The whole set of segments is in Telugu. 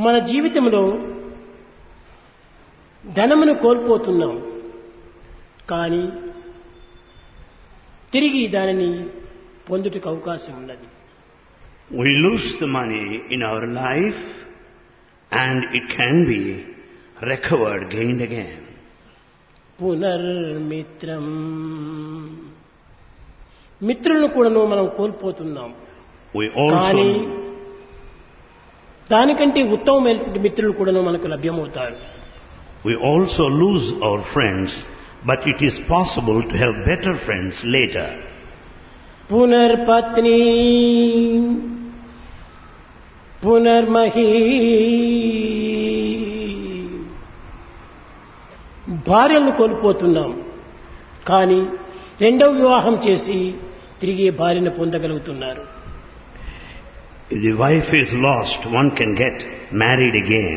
మన జీవితంలో ధనమును కోల్పోతున్నాం కానీ తిరిగి దానిని పొందుటకు అవకాశం ఉన్నది We lose the money in our life and it can be recovered, gained again. పునర్మిత్రం మిత్రులను కూడాను మనం కోల్పోతున్నాం We కానీ also, దానికంటే ఉత్తమమైనటువంటి మిత్రులు కూడాను మనకు లభ్యమవుతారు we also lose our friends, but it is possible to have better friends later. పునర్పత్ని పునర్మహీ భార్యలను కోల్పోతున్నాం కానీ రెండవ వివాహం చేసి తిరిగి భార్యను పొందగలుగుతున్నారు If the wife is lost, one can get married again.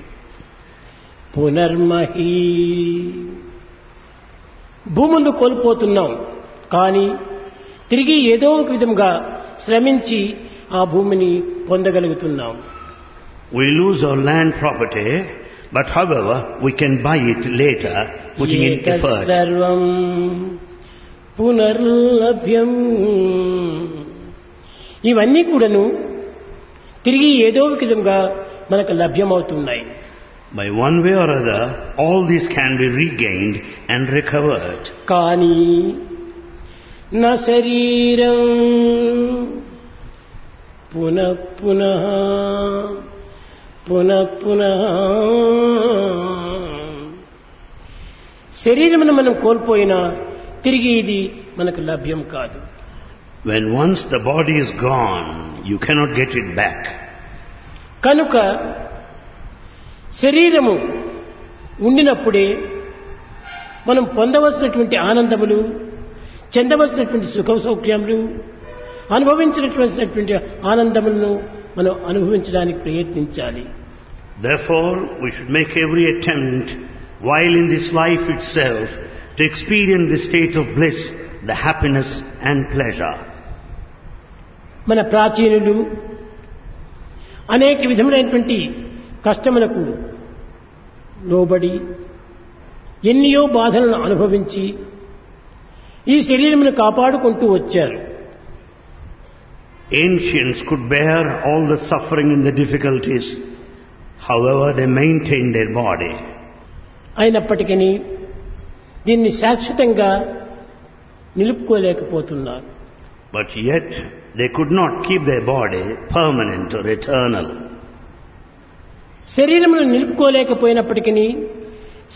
పునర్మహీ భూములను కోల్పోతున్నాం కానీ తిరిగి ఏదో ఒక విధంగా శ్రమించి ఆ భూమిని పొందగలుగుతున్నాం We lose our land property, but however, we can buy it later, putting in ఏతత్ effort. సర్వం పునర్లభ్యం ఇవన్నీ కూడాను తిరిగి ఏదో ఒక విధంగా మనకు లభ్యమవుతున్నాయి By one way or other, all these can be regained and recovered. కానీ నా శరీరం పునః పునః పునః పునః శరీరమును మనం కోల్పోయినా తిరిగి ఇది మనకు లభ్యం కాదు When once the body is gone, you cannot get it back. కనుక శరీరము ఉండినప్పుడే మనం పొందవలసినటువంటి ఆనందములు చెందవలసినటువంటి సుఖ సౌఖ్యములు అనుభవించినటువంటి ఆనందములను మనం అనుభవించడానికి ప్రయత్నించాలి Therefore, we should make every attempt, while in this life itself, to experience the state of bliss, the happiness and pleasure. మన ప్రాచీనులు అనేక విధములైనటువంటి కష్టములకు లోబడి ఎన్నో బాధలను అనుభవించి ఈ శరీరమును కాపాడుకుంటూ వచ్చారు Ancients could bear all the suffering and the difficulties, however they maintained their body. అయినప్పటికీ దీన్ని శాశ్వతంగా నిలుపుకోలేకపోతున్నారు But yet, they could not keep their body permanent or eternal. శరీరమును నిలుపుకోలేకపోయినప్పటికీ